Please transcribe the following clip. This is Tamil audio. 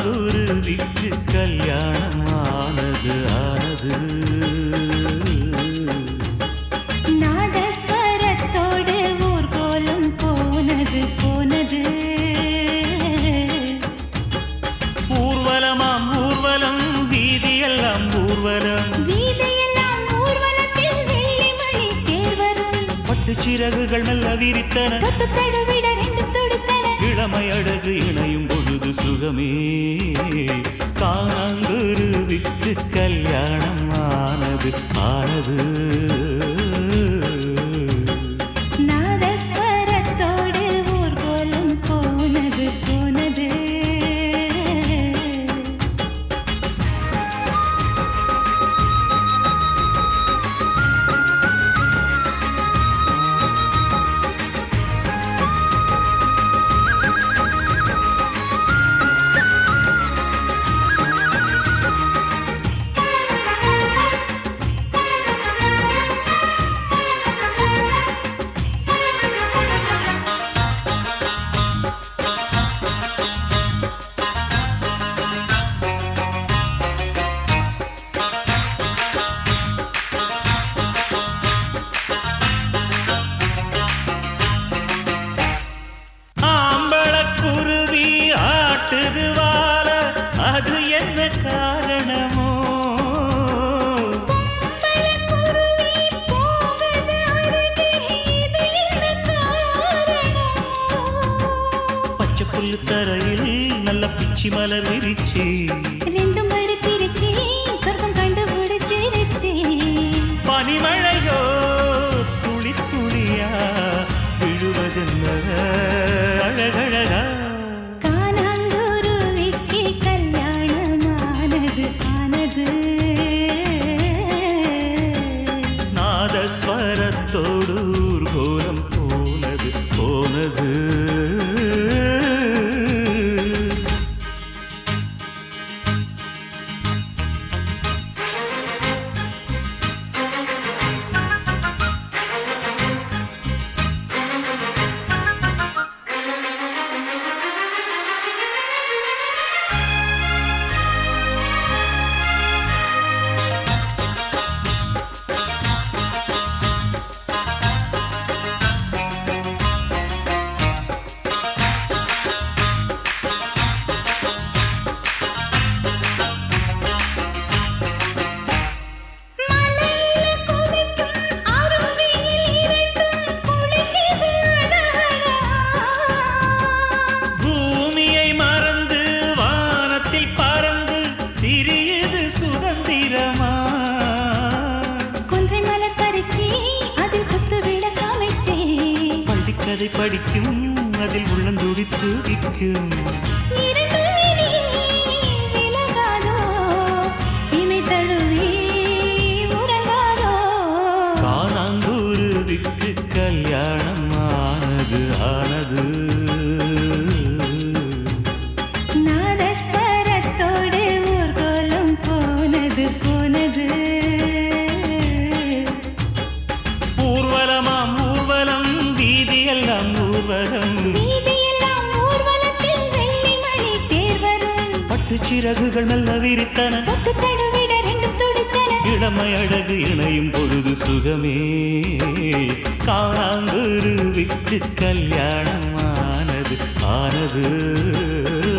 காணாங்குருவிக்கு கல்யாணம் ஆனது ஆனது நாதஸ்வரத்தோடு ஊர்கோலம் போனது போனது ஊர்வலமாம் ஊர்வலம் வீதியெல்லாம் ஊர்வலம் வீதியெல்லாம் ஊர்வலத்தில் வெள்ளிமணி தேர் வரும் பட்டு சிறகுகள் மெல்ல விரித்தன தொட்டு தடவிட ரெண்டு தொடுத்தன இளமை அழகு இணையும் பொழுது சுகமே காணாங்குருவிக்கு கல்யாணம் ஆனது ஆனது நாதஸ்வரத்தோடு ஊர்கோலம் போனது போனது ஆம்பளக்குருவி ஆட்டுது வாழ அது என்ன காரணமோ பழக்குருவி போகுது அருகே இது என்ன காரணம் பச்சை புல்லு தரையில் நல்ல பிச்சி மலர் விரிச்சி ரெண்டும் மறுத்திருச்சு சொர்க்கம் கண்டுபிடிச்சிருச்சு பனிமழையோ துளி துளியா விழுவதென்ன அழகழகா காணாங்குருவிக்கு கல்யாணமானது ஆனது நாதஸ்வரத்தோடு ஊர்கோலம் போனது போனது மலையில குதிக்கும் அருவியில் இரண்டும் குளிக்குது அழகழகா. பூமியை மறந்து வானத்தில் பறந்து திரியுது சுதந்திரமா கொன்றை மலர் பறிச்சு அதில் குத்து விளக்காமைச்சே பள்ளிக்கதை படிக்கும் அதில் உள்ளந்துடி துடிக்கும் இரண்டு விழி விலகாதோ இமை தழுவி உறங்காதோ காணாங்குருவிக்கு கல்யாணம் ஆனது ஆனது நாதஸ்வரத்தோடு ஊர்கோலம் போனது போனது ஊர்வலமாம் ஊர்வலம் வீதியெல்லாம் ஊர்வலம் வீதியெல்லாம் ஊர்வலத்தில் வெள்ளிமணி தேர் வரும் பட்டு சிறகுகள் நல்ல விரித்தன தொட்டு தடவிட ரெண்டும் துடித்தன இளமை அழகு இணையும் பொழுது சுகமே காணாங்குருவிக்கு கல்யாணம் ஆனது ஆனது